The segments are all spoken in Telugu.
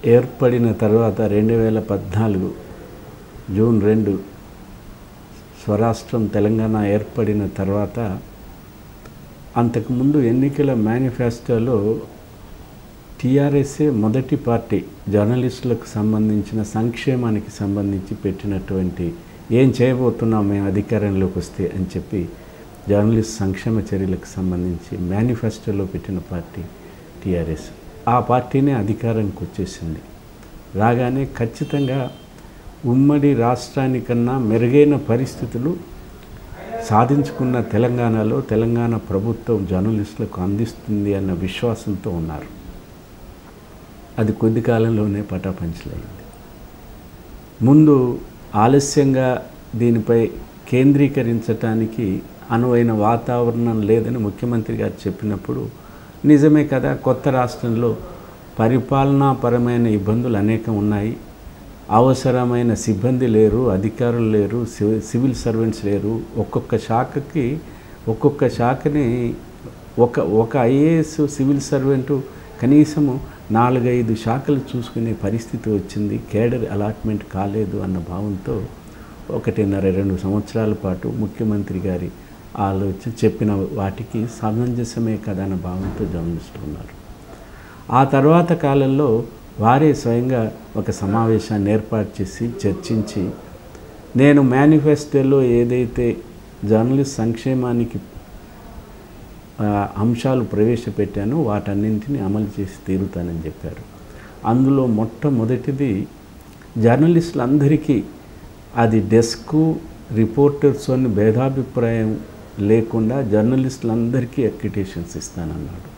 ఏర్పడిన తర్వాత రెండు వేల పద్నాలుగు జూన్ రెండు స్వరాష్ట్రం తెలంగాణ ఏర్పడిన తర్వాత అంతకుముందు ఎన్నికల మేనిఫెస్టోలో టీఆర్ఎస్ఏ మొదటి పార్టీ జర్నలిస్టులకు సంబంధించిన సంక్షేమానికి సంబంధించి పెట్టినటువంటి ఏం చేయబోతున్నాం మేము అధికారంలోకి వస్తే అని చెప్పి జర్నలిస్ట్ సంక్షేమ చర్యలకు సంబంధించి మేనిఫెస్టోలో పెట్టిన పార్టీ టీఆర్ఎస్ ఆ పార్టీనే అధికారానికి వచ్చేసింది రాగానే ఖచ్చితంగా ఉమ్మడి రాష్ట్రానికన్నా మెరుగైన పరిస్థితులు సాధించుకున్న తెలంగాణలో తెలంగాణ ప్రభుత్వం జర్నలిస్టులకు అందిస్తుంది అన్న విశ్వాసంతో ఉన్నారు అది కొద్ది కాలంలోనే పటాపంచలైంది ముందు ఆలస్యంగా దీనిపై కేంద్రీకరించటానికి అనువైన వాతావరణం లేదని ముఖ్యమంత్రి గారు చెప్పినప్పుడు నిజమే కదా కొత్త రాష్ట్రంలో పరిపాలనాపరమైన ఇబ్బందులు అనేకం ఉన్నాయి అవసరమైన సిబ్బంది లేరు అధికారులు లేరు సివి- సివిల్ సర్వెంట్స్ లేరు ఒక్కొక్క శాఖకి ఒక్కొక్క శాఖని ఒక ఒక ఐఏఎస్ సివిల్ సర్వెంటు కనీసము నాలుగైదు శాఖలు చూసుకునే పరిస్థితి వచ్చింది కేడర్ అలాట్మెంట్ కాలేదు అన్న భావంతో ఒకటిన్నర రెండు సంవత్సరాల పాటు ముఖ్యమంత్రి గారి ఆలోచన చెప్పిన వాటికి సమంజసమే కదా అన్న భావంతో జర్నలిస్టులు ఉన్నారు ఆ తర్వాత కాలంలో వారే స్వయంగా ఒక సమావేశాన్ని ఏర్పాటు చేసి చర్చించి నేను మేనిఫెస్టోలో ఏదైతే జర్నలిస్ట్ సంక్షేమానికి ఆ, అంశాలు ప్రవేశపెట్టానో వాటన్నింటినీ అమలు చేసి తీరుతానని చెప్పారు అందులో మొట్టమొదటిది జర్నలిస్టులందరికీ అది డెస్కు రిపోర్టర్స్ అని భేదాభిప్రాయం లేకుండా జర్నలిస్టులందరికీ అక్రిటేషన్స్ ఇస్తానన్నాడు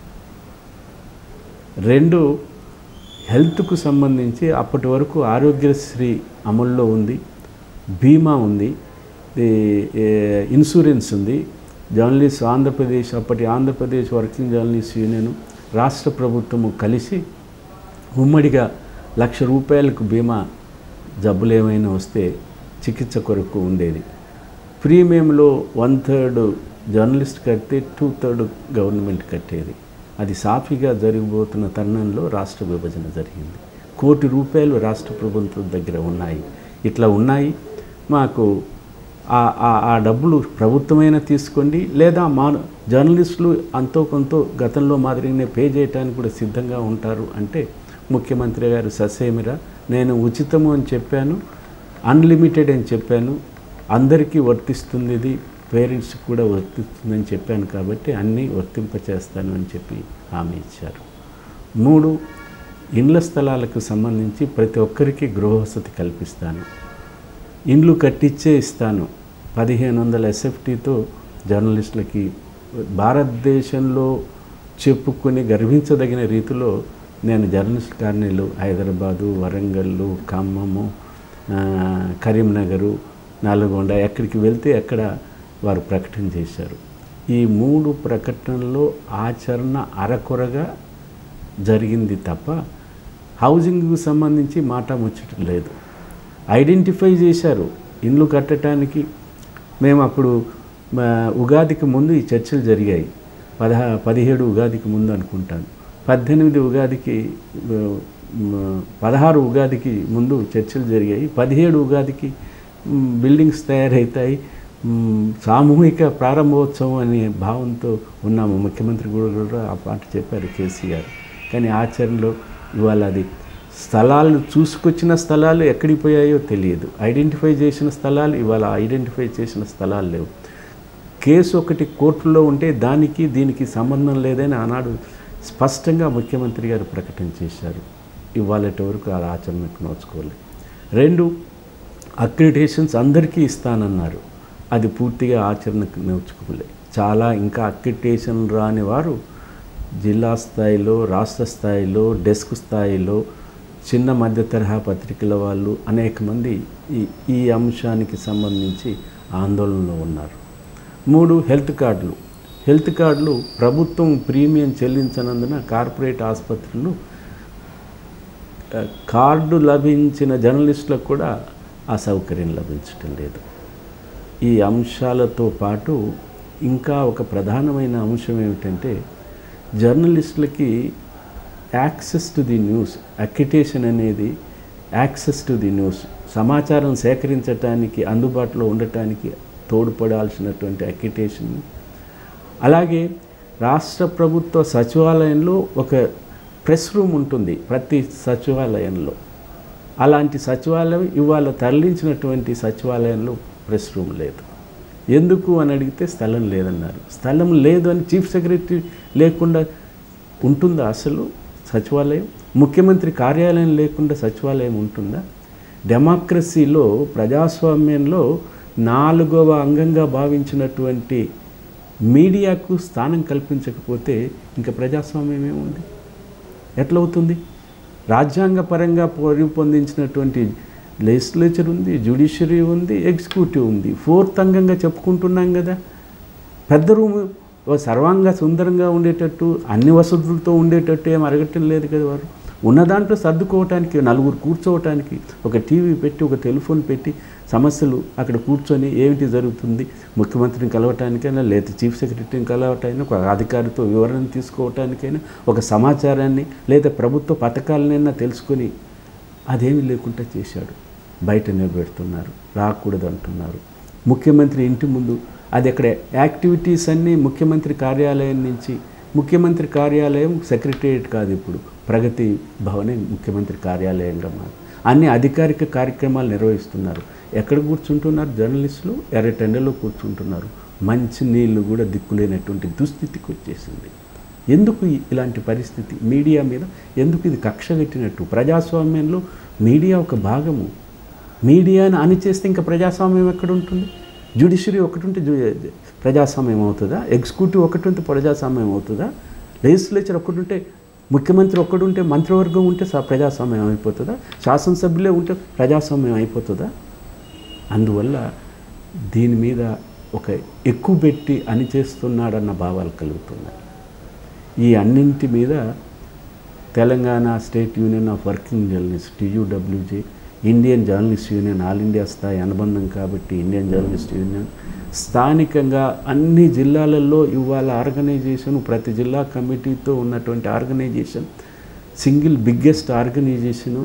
రెండు హెల్త్కు సంబంధించి అప్పటి వరకు ఆరోగ్యశ్రీ అమల్లో ఉంది బీమా ఉంది ఈ, ఏ, ఇన్సూరెన్స్ ఉంది జర్నలిస్ట్ ఆంధ్రప్రదేశ్ అప్పటి ఆంధ్రప్రదేశ్ వర్కింగ్ జర్నలిస్ట్ యూనియన్ రాష్ట్ర ప్రభుత్వము కలిసి ఉమ్మడిగా లక్ష రూపాయలకు బీమా జబ్బులు ఏమైనా వస్తే చికిత్స కొరకు ఉండేది ప్రీమియంలో వన్ థర్డ్ జర్నలిస్ట్ కడితే టూ థర్డ్ గవర్నమెంట్ కట్టేది అది సాఫీగా జరిగిపోతున్న తరుణంలో రాష్ట్ర విభజన జరిగింది కోటి రూపాయలు రాష్ట్ర ప్రభుత్వం దగ్గర ఉన్నాయి ఇట్లా ఉన్నాయి మాకు ఆ- ఆ- ఆ డబ్బులు ప్రభుత్వమైనా తీసుకోండి లేదా మా జర్నలిస్టులు అంతో కొంత గతంలో మాదిరిగానే పే చేయడానికి కూడా సిద్ధంగా ఉంటారు అంటే ముఖ్యమంత్రి గారు ససేమిరా నేను ఉచితము అని చెప్పాను అన్లిమిటెడ్ అని చెప్పాను అందరికీ వర్తిస్తుంది ఇది పేరెంట్స్ కూడా వర్తిస్తుందని చెప్పాను కాబట్టి అన్నీ వర్తింపచేస్తాను అని చెప్పి హామీ ఇచ్చారు మూడు ఇండ్ల స్థలాలకు సంబంధించి ప్రతి ఒక్కరికి గృహవసతి కల్పిస్తాను ఇండ్లు కట్టించే ఇస్తాను పదిహేను వందల ఎస్ఎఫ్టీతో జర్నలిస్టులకి భారతదేశంలో చెప్పుకొని గర్వించదగిన రీతిలో నేను జర్నలిస్ట్ కాలనీలు హైదరాబాదు వరంగల్లు ఖమ్మము ఆ, కరీంనగరు నల్గొండ ఎక్కడికి వెళ్తే అక్కడ వారు ప్రకటన చేశారు ఈ మూడు ప్రకటనలో ఆచరణ అరకొరగా జరిగింది తప్ప హౌసింగ్కు సంబంధించి మాట ముచ్చట లేదు ఐడెంటిఫై చేశారు ఇండ్లు కట్టడానికి మేము అప్పుడు మా ఉగాదికి ముందు ఈ చర్చలు జరిగాయి పదహా పదిహేడు ఉగాదికి ముందు అనుకుంటాను పద్దెనిమిది ఉగాదికి ఆ, మ, పదహారు ఉగాదికి ముందు చర్చలు జరిగాయి పదిహేడు ఉగాదికి మ్, బిల్డింగ్స్ తయారవుతాయి మ్, సామూహిక ప్రారంభోత్సవం అనే భావంతో ఉన్నాము ముఖ్యమంత్రి కూడా కూడా ఆ పాట చెప్పారు కేసీఆర్ కానీ ఆచరణలో ఇవాళ అది స్థలాలు చూసుకొచ్చిన స్థలాలు ఎక్కడికి పోయాయో తెలియదు ఐడెంటిఫై చేసిన స్థలాలు ఇవాళ ఐడెంటిఫై చేసిన స్థలాలు లేవు కేసు ఒకటి కోర్టులో ఉంటే దానికి దీనికి సంబంధం లేదని ఆనాడు స్పష్టంగా ముఖ్యమంత్రి గారు ప్రకటన చేశారు ఇవాళటి వరకు ఆ ఆచరణకు నోచుకోలేదు రెండు అక్రిడేషన్స్ అందరికీ ఇస్తానన్నారు అది పూర్తిగా ఆచరణకు నోచుకోలే చాలా ఇంకా అక్రిడేషన్ రాని వారు జిల్లా స్థాయిలో రాష్ట్ర స్థాయిలో డెస్క్ స్థాయిలో చిన్న మధ్య తరహా పత్రికల వాళ్ళు అనేక మంది ఈ ఈ అంశానికి సంబంధించి ఆందోళనలో ఉన్నారు మూడు హెల్త్ కార్డులు హెల్త్ కార్డులు ప్రభుత్వం ప్రీమియం చెల్లించనందున కార్పొరేట్ ఆసుపత్రులు ఆ, కార్డు లభించిన జర్నలిస్టులకు కూడా ఆ సౌకర్యం లభించటం లేదు ఈ అంశాలతో పాటు ఇంకా ఒక ప్రధానమైన అంశం ఏమిటంటే జర్నలిస్టులకి access to the news accreditation అనేది యాక్సెస్ టు ది న్యూస్ సమాచారం సేకరించటానికి అందుబాటులో ఉండటానికి తోడ్పడాల్సినటువంటి అక్రిటేషన్ అలాగే రాష్ట్ర ప్రభుత్వ సచివాలయంలో ఒక ప్రెస్ రూమ్ ఉంటుంది ప్రతి సచివాలయంలో అలాంటి సచివాలయం ఇవాళ తరలించినటువంటి సచివాలయంలో ప్రెస్ రూమ్ లేదు ఎందుకు అని అడిగితే స్థలం లేదన్నారు స్థలం లేదు అని చీఫ్ సెక్రటరీ లేకుండా ఉంటుందా అసలు సచివాలయం ముఖ్యమంత్రి కార్యాలయం లేకుండా సచివాలయం ఉంటుందా డెమోక్రసీలో ప్రజాస్వామ్యంలో నాలుగవ అంగంగా భావించినటువంటి మీడియాకు స్థానం కల్పించకపోతే ఇంకా ప్రజాస్వామ్యం ఏముంది ఎట్లవుతుంది రాజ్యాంగపరంగా రూపొందించినటువంటి లెజిస్లేచర్ ఉంది జ్యుడిషియరీ ఉంది ఎగ్జిక్యూటివ్ ఉంది ఫోర్త్ అంగంగా చెప్పుకుంటున్నాం కదా పెద్ద రూము ఓ సర్వాంగ సుందరంగా ఉండేటట్టు అన్ని వసతులతో ఉండేటట్టు ఏం అరగటం లేదు కదా వారు ఉన్న దాంట్లో సర్దుకోవటానికి నలుగురు కూర్చోవటానికి ఒక టీవీ పెట్టి ఒక టెలిఫోన్ పెట్టి సమస్యలు అక్కడ కూర్చొని ఏమిటి జరుగుతుంది ముఖ్యమంత్రిని కలవటానికైనా లేదా చీఫ్ సెక్రటరీని కలవటానికైనా ఒక అధికారితో వివరణ తీసుకోవటానికైనా ఒక సమాచారాన్ని లేదా ప్రభుత్వ పథకాలనైనా తెలుసుకొని అదేమీ లేకుండా చేశాడు బయట నిలబెడుతున్నారు రాకూడదు అంటున్నారు ముఖ్యమంత్రి ఇంటి ముందు అది అక్కడ యాక్టివిటీస్ అన్నీ ముఖ్యమంత్రి కార్యాలయం నుంచి ముఖ్యమంత్రి కార్యాలయం సెక్రటేరియట్ కాదు ఇప్పుడు ప్రగతి భవనే ముఖ్యమంత్రి కార్యాలయంగా మారి అన్ని అధికారిక కార్యక్రమాలు నిర్వహిస్తున్నారు ఎక్కడ కూర్చుంటున్నారు జర్నలిస్టులు ఎర్రటెండలో కూర్చుంటున్నారు మంచి నీళ్లు కూడా దిక్కులేనటువంటి దుస్థితికి వచ్చేసింది ఎందుకు ఈ- ఇలాంటి పరిస్థితి మీడియా మీద ఎందుకు ఇది కక్ష కట్టినట్టు ప్రజాస్వామ్యంలో మీడియా ఒక భాగము మీడియాని అణిచేస్తే ఇంకా ప్రజాస్వామ్యం ఎక్కడ ఉంటుంది జ్యుడిషియరీ ఒకటి ఉంటే జు- ప్రజాస్వామ్యం అవుతుందా ఎగ్జిక్యూటివ్ ఒకటి ఉంటే ప్రజాస్వామ్యం అవుతుందా లెజిస్లేచర్ ఒకటి ఉంటే ముఖ్యమంత్రి ఒక్కడు ఉంటే మంత్రివర్గం ఉంటే స- ప్రజాస్వామ్యం అయిపోతుందా శాసనసభ్యులే ఉంటే ప్రజాస్వామ్యం అయిపోతుందా అందువల్ల దీని మీద ఒక ఎక్కువ పెట్టి అణిచేస్తున్నాడన్న భావాలు కలుగుతున్నాయి ఈ అన్నింటి మీద Telangana state union of working journalist T U W J Indian journalist union all India స్థాయి అనుబంధం కాబట్టి ఇండియన్ జర్నలిస్ట్ యూనియన్ స్థానికంగా అన్ని జిల్లాలలో ఇవాళ ఆర్గనైజేషన్ ప్రతి జిల్లా కమిటీతో ఉన్నటువంటి ఆర్గనైజేషన్ సింగిల్ బిగ్గెస్ట్ ఆర్గనైజేషను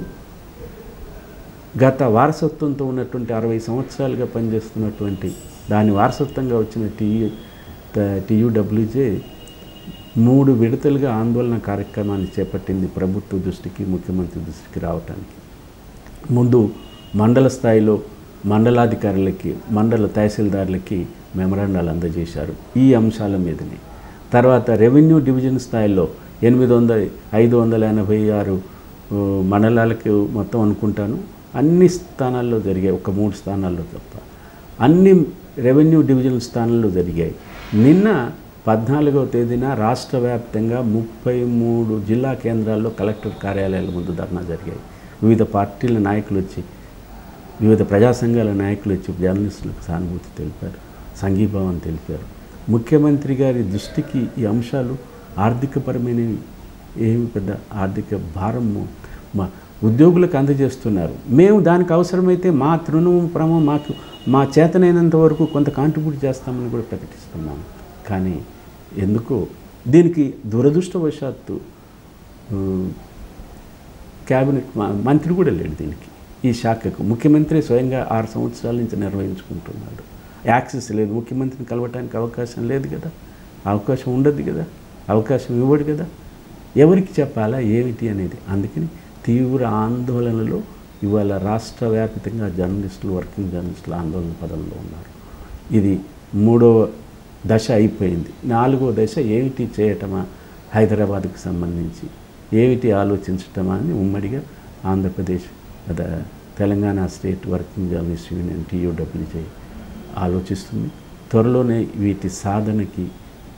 గత వారసత్వంతో ఉన్నటువంటి అరవై సంవత్సరాలుగా పనిచేస్తున్నటువంటి దాని వారసత్వంగా వచ్చిన టీయూ టీయూడబ్ల్యూజే మూడు విడతలుగా ఆందోళన కార్యక్రమాన్ని చేపట్టింది ప్రభుత్వ దృష్టికి ముఖ్యమంత్రి దృష్టికి రావటానికి ముందు మండల స్థాయిలో మండలాధికారులకి మండల తహసీల్దారులకి మెమరాండాలు అందజేశారు ఈ అంశాల మీదనే తర్వాత రెవెన్యూ డివిజన్ స్థాయిలో ఎనిమిది వందల ఐదు వందల ఎనభై ఆరు ఆ, మండలాలకు మొత్తం అనుకుంటాను అన్ని స్థానాల్లో జరిగాయి ఒక మూడు స్థానాల్లో తప్ప అన్ని రెవెన్యూ డివిజన్ స్థానాల్లో జరిగాయి నిన్న పద్నాలుగవ తేదీన రాష్ట్ర వ్యాప్తంగా ముప్పై మూడు జిల్లా కేంద్రాల్లో కలెక్టర్ కార్యాలయాల ముందు ధర్నా జరిగాయి వివిధ పార్టీల నాయకులు వచ్చి వివిధ ప్రజా సంఘాల నాయకులు వచ్చి జర్నలిస్టులకు సానుభూతి తెలిపారు సంఘీభావం తెలిపారు ముఖ్యమంత్రి గారి దృష్టికి ఈ అంశాలు ఆర్థికపరమైనవి ఏమి పెద్ద ఆర్థిక భారము మా ఉద్యోగులకు అందజేస్తున్నారు మేము దానికి అవసరమైతే మా తృణప్రమం మాకు మా చేతనైనంత వరకు కొంత కాంట్రిబ్యూట్ చేస్తామని కూడా ప్రకటిస్తున్నాము కానీ ఎందుకో దీనికి దురదృష్టవశాత్తు ఆ, క్యాబినెట్ మా- మంత్రి కూడా లేడు దీనికి ఈ శాఖకు ముఖ్యమంత్రి స్వయంగా ఆరు సంవత్సరాల నుంచి నిర్వహించుకుంటున్నాడు యాక్సెస్ లేదు ముఖ్యమంత్రిని కలవటానికి అవకాశం లేదు కదా అవకాశం ఉండదు కదా అవకాశం ఇవ్వడు కదా ఎవరికి చెప్పాలా ఏమిటి అనేది అందుకని తీవ్ర ఆందోళనలో ఇవాళ రాష్ట్ర వ్యాప్తంగా జర్నలిస్టులు వర్కింగ్ జర్నలిస్టులు ఆందోళన పదంలో ఉన్నారు ఇది మూడవ దశ అయిపోయింది నాలుగో దశ ఏమిటి చేయటమా హైదరాబాద్కి సంబంధించి ఏమిటి ఆలోచించటమా అని ఉమ్మడిగా ఆంధ్రప్రదేశ్ అద Telangana state working journalist union TUWJ ఆలోచిస్తుంది త్వరలోనే వీటి సాధనకి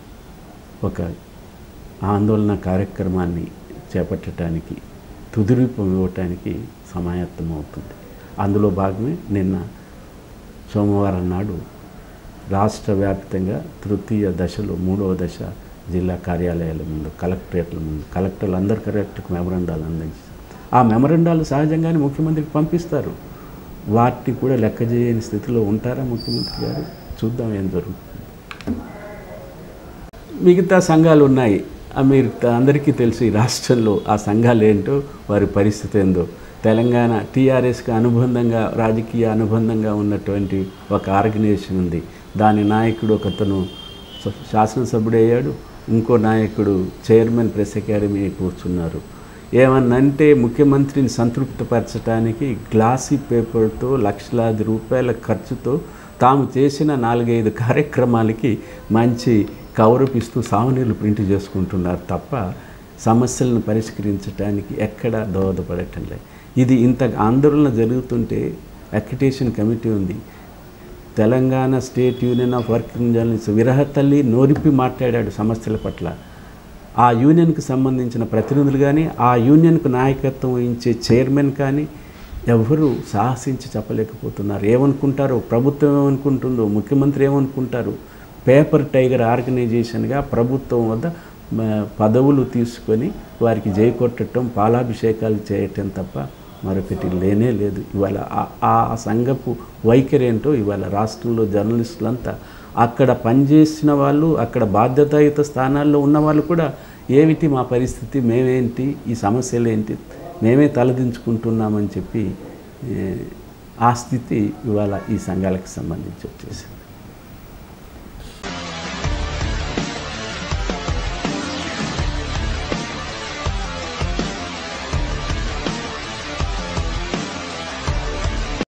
ఒక ఆందోళన కార్యక్రమాన్ని చేపట్టడానికి తుదిరూపం ఇవ్వటానికి సమాయత్తం అవుతుంది అందులో భాగమే నిన్న సోమవారం నాడు రాష్ట్ర వ్యాప్తంగా తృతీయ దశలో మూడవ దశ జిల్లా కార్యాలయాల ముందు కలెక్టరేట్ల ముందు కలెక్టర్లు అందరు కలెక్టర్కి మెమరండాలు అందించారు ఆ మెమరండాలు సహజంగానే ముఖ్యమంత్రికి పంపిస్తారు వాటిని కూడా లెక్క చేయని స్థితిలో ఉంటారా ముఖ్యమంత్రి గారు చూద్దాం ఏం జరుగుతుంది మిగతా సంఘాలు ఉన్నాయి ఆ మీరు త- అందరికీ తెలుసు ఈ రాష్ట్రంలో ఆ సంఘాలు ఏంటో వారి పరిస్థితి ఏందో తెలంగాణ టీఆర్ఎస్కి అనుబంధంగా రాజకీయ అనుబంధంగా ఉన్నటువంటి ఒక ఆర్గనైజేషన్ ఉంది దాని నాయకుడు ఒకతను స- శాసనసభ్యుడు అయ్యాడు ఇంకో నాయకుడు చైర్మన్ ప్రెస్ అకాడమీ కూర్చున్నారు ఏమన్నంటే ముఖ్యమంత్రిని సంతృప్తిపరచడానికి గ్లాసీ పేపర్తో లక్షలాది రూపాయల ఖర్చుతో తాము చేసిన నాలుగైదు కార్యక్రమాలకి మంచి కవరప్ ఇస్తూ సామాన్యులు ప్రింట్ చేసుకుంటున్నారు తప్ప సమస్యలను పరిష్కరించడానికి ఎక్కడ దోహదపడటం లేదు ఇది ఇంత ఆందోళన జరుగుతుంటే అక్రిటేషన్ కమిటీ ఉంది Telangana state union of working journalist విరహ తల్లి నోరిప్పి మాట్లాడాడు సమస్యల పట్ల ఆ యూనియన్కి సంబంధించిన ప్రతినిధులు కానీ ఆ యూనియన్కు నాయకత్వం వహించే చైర్మన్ కానీ ఎవరు సాహసించి చెప్పలేకపోతున్నారు ఏమనుకుంటారో ప్రభుత్వం ఏమనుకుంటుందో ముఖ్యమంత్రి ఏమనుకుంటారు పేపర్ టైగర్ ఆర్గనైజేషన్గా ప్రభుత్వం వద్ద మ, పదవులు తీసుకొని వారికి జై కొట్టడం పాలాభిషేకాలు చేయటం తప్ప మరొకటి లేనే లేదు ఇవాళ ఆ- ఆ సంఘపు వైఖరి ఏంటో ఇవాళ రాష్ట్రంలో జర్నలిస్టులంతా అక్కడ పనిచేసిన వాళ్ళు అక్కడ బాధ్యతాయుత స్థానాల్లో ఉన్న వాళ్ళు కూడా ఏమిటి మా పరిస్థితి మేమేంటి ఈ సమస్యలు ఏంటి మేమే తలదించుకుంటున్నామని చెప్పి ఏ, ఆ స్థితి ఇవాళ ఈ సంఘాలకు సంబంధించి వచ్చేసింది